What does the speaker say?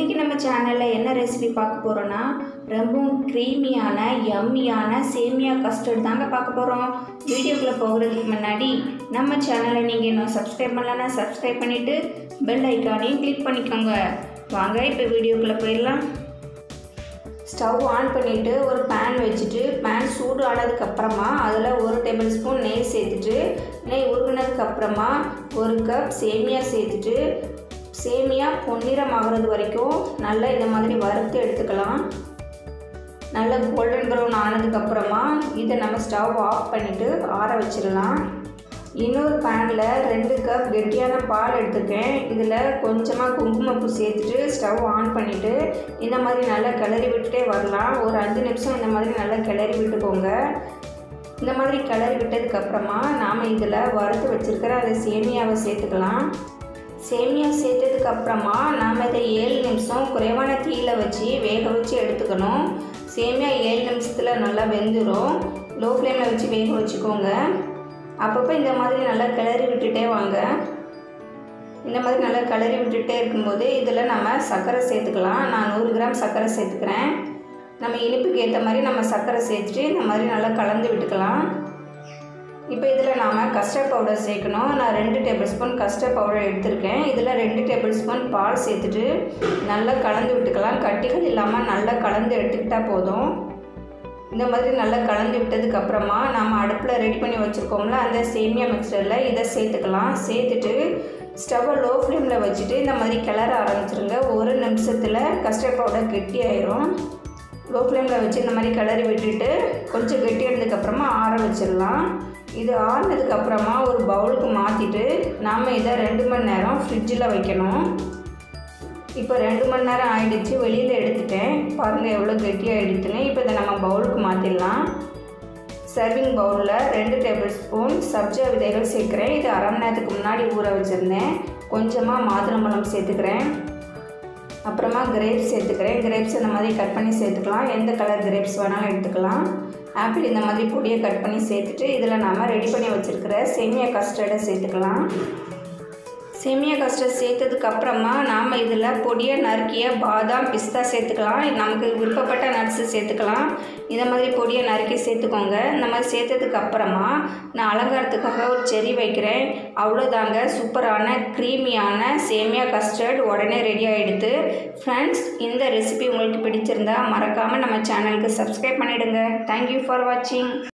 இன்றைக்கி நம்ம சேனலில் என்ன ரெசிபி பார்க்க போகிறோன்னா ரொம்பவும் க்ரீமியான யம்மியான சேமியா கஸ்டர்ட் தாங்க பார்க்க போகிறோம் வீடியோக்குள்ளே போகிறதுக்கு முன்னாடி நம்ம சேனலை நீங்கள் இன்னும் சப்ஸ்கிரைப் பண்ணலன்னா சப்ஸ்கிரைப் பண்ணிவிட்டு பெல் ஐக்கானையும் கிளிக் பண்ணிக்கோங்க வாங்க இப்போ வீடியோக்குள்ளே போயிடலாம் ஸ்டவ் ஆன் பண்ணிவிட்டு ஒரு பேன் வச்சுட்டு பேன் சூடு ஆனதுக்கப்புறமா அதில் ஒரு டேபிள் ஸ்பூன் நெய் சேர்த்துட்டு நெய் உருகுனதுக்கப்புறமா ஒரு கப் சேமியா சேர்த்துட்டு சேமியா பொன்னிறம் ஆகிறது வரைக்கும் நல்லா இந்த மாதிரி வறுத்து எடுத்துக்கலாம் நல்லா கோல்டன் ப்ரௌன் ஆனதுக்கப்புறமா இதை நம்ம ஸ்டவ் ஆஃப் பண்ணிவிட்டு ஆற வச்சிடலாம் இன்னொரு பேனில் ரெண்டு கப் கெட்டியான பால் எடுத்துருக்கேன் இதில் கொஞ்சமாக குங்குமப்பூ சேர்த்துட்டு ஸ்டவ் ஆன் பண்ணிவிட்டு இந்த மாதிரி நல்லா கிளறி விட்டுட்டே வரலாம் ஒரு அஞ்சு நிமிஷம் இந்த மாதிரி நல்லா கிளறி விட்டுக்கோங்க இந்த மாதிரி கிளறி விட்டதுக்கப்புறமா நாம் இதில் வறுத்து வச்சுருக்கிற அந்த சேமியாவை சேர்த்துக்கலாம் சேமியா சேர்த்ததுக்கப்புறமா நாம் இதை ஏழு நிமிஷம் குறைவான தீயில் வச்சு வேக வச்சு எடுத்துக்கணும் சேமியா ஏழு நிமிஷத்தில் நல்லா வெந்துடும் லோ ஃப்ளேமில் வச்சு வேக வச்சுக்கோங்க அப்பப்போ இந்த மாதிரி நல்லா கிளறி விட்டுட்டே வாங்க இந்த மாதிரி நல்லா கிளறி விட்டுட்டே இருக்கும்போது இதில் நம்ம சர்க்கரை சேர்த்துக்கலாம் நான் நூறு கிராம் சர்க்கரை சேர்த்துக்கிறேன் நம்ம இனிப்புக்கு ஏற்ற மாதிரி நம்ம சர்க்கரை சேர்த்துட்டு இந்த மாதிரி நல்லா கலந்து விட்டுக்கலாம் இப்போ இதில் நாம் கஸ்டர்ட் பவுடர் சேர்க்கணும் நான் ரெண்டு டேபிள் ஸ்பூன் கஸ்டர்ட் பவுடர் எடுத்திருக்கேன் இதில் ரெண்டு டேபிள் ஸ்பூன் பால் சேர்த்துட்டு நல்லா கலந்து விட்டுக்கலாம் கட்டிகள் இல்லாமல் நல்லா கலந்து எடுத்துக்கிட்டால் போதும் இந்த மாதிரி நல்லா கலந்து விட்டதுக்கப்புறமா நம்ம அடுப்பில் ரெடி பண்ணி வச்சுருக்கோம்ல அந்த சேமியா மிக்சரில் இதை சேர்த்துக்கலாம் சேர்த்துட்டு ஸ்டவ்வை லோ ஃப்ளேமில் வச்சுட்டு இந்த மாதிரி கிளற ஆரம்பிச்சிருங்க ஒரு நிமிஷத்தில் கஸ்டர்ட் பவுடர் கெட்டி ஆயிரும் லோ ஃப்ளேமில் வச்சு இந்த மாதிரி கிளறி விட்டுட்டு கொஞ்சம் கெட்டி ஆனதுக்கப்புறமா ஆற வச்சிடலாம் இது ஆறினதுக்கப்புறமா ஒரு பவுலுக்கு மாற்றிட்டு நாம் இதை ரெண்டு மணி நேரம் ஃப்ரிட்ஜில் வைக்கணும் இப்போ ரெண்டு மணி நேரம் ஆயிடுச்சு வெளியில் எடுத்துட்டேன் பாருங்கள் எவ்வளோ கெட்டி ஆகிடுச்சுன்னு இப்போ இதை நம்ம பவுலுக்கு மாற்றிடலாம் சர்விங் பவுலில் ரெண்டு டேபிள் ஸ்பூன் சப்ஜா விதைகள் சேர்க்குறேன் இது அரை மணி நேரத்துக்கு முன்னாடி ஊற வச்சுருந்தேன் கொஞ்சமாக மாதுளம்பழம் சேர்த்துக்கிறேன் அப்புறமா கிரேப்ஸ் சேர்த்துக்கிறேன் கிரேப்ஸ் இந்த மாதிரி கட் பண்ணி சேர்த்துக்கலாம் எந்த கலர் கிரேப்ஸ் வேணாலும் எடுத்துக்கலாம் ஆப்பிள் இந்த மாதிரி பொடியை கட் பண்ணி சேர்த்துட்டு இதில் நம்ம ரெடி பண்ணி வச்சுருக்கிற சேமியா கஸ்டர்டை சேர்த்துக்கலாம் சேமியா கஸ்டர்ட் சேர்த்ததுக்கு அப்புறமா நாம் இதில் பொடியை நறுக்கிய பாதாம் பிஸ்தா சேர்த்துக்கலாம் நமக்கு விருப்பப்பட்ட நட்ஸு சேர்த்துக்கலாம் இதை மாதிரி பொடியை நறுக்கி சேர்த்துக்கோங்க இந்த மாதிரி சேர்த்ததுக்கு அப்புறமா நான் அலங்காரத்துக்காக ஒரு செரி வைக்கிறேன் அவ்வளோதாங்க சூப்பரான க்ரீமியான சேமியா கஸ்டர்ட் உடனே ரெடி ஆகிடுது ஃப்ரெண்ட்ஸ் இந்த ரெசிபி உங்களுக்கு பிடிச்சிருந்தா மறக்காமல் நம்ம சேனலுக்கு சப்ஸ்கிரைப் பண்ணிவிடுங்க தேங்க்யூ ஃபார் வாட்சிங்